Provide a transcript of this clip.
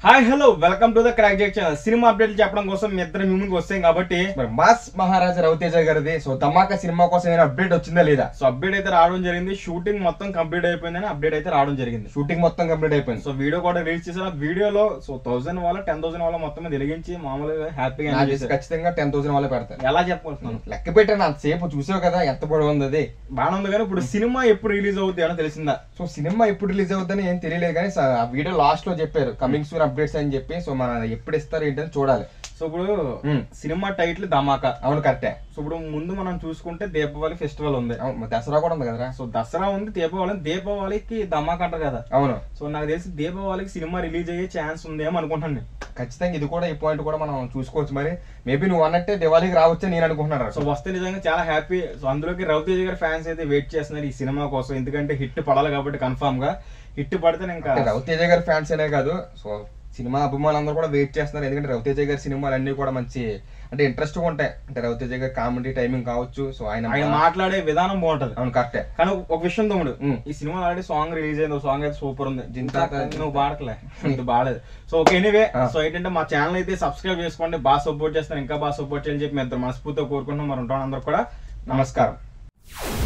Hi hello welcome to the crack jack channel సినిమా అప్డేట్లు చెప్పడం కోసం మీ ఇద్దరు మీ ముందుకు వస్తాం కాబట్టి మరి మాస్ మహారాజా రవితేజ గారిది సో ధమాకా సినిమా కోసం ఏమైనా అప్డేట్ వచ్చిందా లేదా సో అప్డేట్ అయితే రావడం జరిగింది షూటింగ్ మొత్తం కంప్లీట్ అయిపోయిందని అప్డేట్ అయితే రావడం జరిగింది షూటింగ్ మొత్తం కంప్లీట్ అయిపోయింది సో వీడియో కూడా రిలీజ్ చేసిన వీడియోలో సో థౌసండ్ వాళ్ళ టెన్ థౌసండ్ వాళ్ళ మొత్తం మీద వెలిగించి మామూలుగా హ్యాపీగా నాకు ఎంజాయ్ తెలిసి చేశారు ఖచ్చితంగా టెన్ థౌసండ్ వాళ్ళే పెడతారు ఎలా చెప్పబోతున్నాను లెక్క పెట్టాను అంతసేపు చూసావు కదా ఎంత పొడవు ఉంది అది బాగానే ఉంది కానీ ఇప్పుడు సినిమా ఎప్పుడు రిలీజ్ అవుతుంది అని తెలిసిందా సో సినిమా ఎప్పుడు రిలీజ్ అవుతుందని ఏం తెలియలేదు కానీ స- ఆ వీడియో లాస్ట్ లో చెప్పారు కమింగ్ సూన్ అప్డేట్స్ అని చెప్పి సో మన ఎప్పుడు ఇస్తారు ఏంటని చూడాలి సో ఇప్పుడు మ్మ్. సినిమా టైటిల్ ధమాకా అవును కరెక్టే సో ఇప్పుడు ముందు మనం చూసుకుంటే దీపావళి ఫెస్టివల్ ఉంది అవును మరి దసరా కూడా ఉంది కదరా సో దసరా ఉంది దీపావళి దీపావళికి ధమాకా అంటారు కదా అవును సో నాకు తెలిసి దీపావళికి సినిమా రిలీజ్ అయ్యే ఛాన్స్ ఉందేమో అనుకుంటున్నాను నేను. ఖచ్చితంగా ఇది కూడా ఈ పాయింట్ కూడా మనం చూసుకోవచ్చు మరి మేబీ నువ్వు అన్నట్టే దివాళీకి రావచ్చని నేను అనుకుంటున్నాను సో వస్తే నిజంగా చాలా హ్యాపీ సో అందులోకి రవితేజ గారి ఫ్యాన్స్ అయితే వెయిట్ చేస్తున్నారు ఈ సినిమా కోసం ఎందుకంటే హిట్ పడాలి కాబట్టి కన్ఫామ్ గా హిట్ పడితే నేను ఇంకా అంటే రవితేజ గారి ఫ్యాన్స్ అనే కాదు సో సినిమా అభిమానులందరూ కూడా వెయిట్ చేస్తున్నారు ఎందుకంటే రవితేజ గారి సినిమాలు అన్ని కూడా మంచి అంటే ఇంట్రెస్ట్ గా ఉంటాయి అంటే రవితేజ గారి కామెడీ టైమింగ్ కావచ్చు సో ఆయన ఆయన మాట్లాడే విధానం బాగుంటది అవును కరెక్టే కానీ ఒక విషయం తమ్ముడు మ్మ్. ఈ సినిమా ఆల్రెడీ సాంగ్ రిలీజ్ అయింది సాంగ్ అయితే సూపర్ ఉంది జింతా ఇంకా నువ్వు పాడకలే ఇది బాడలేదు సో ఓకే ఎనీవే ఆ. సో ఏంటంటే మా ఛానల్ అయితే సబ్స్క్రైబ్ చేసుకోండి బాగా సపోర్ట్ చేస్తారు ఇంకా బాగా సపోర్ట్ చేయాలని చెప్పి మీ ఇద్దరు మనస్ఫూర్తిగా కోరుకుంటున్నాం మరి ఉంటాం అందరూ కూడా నమస్కారం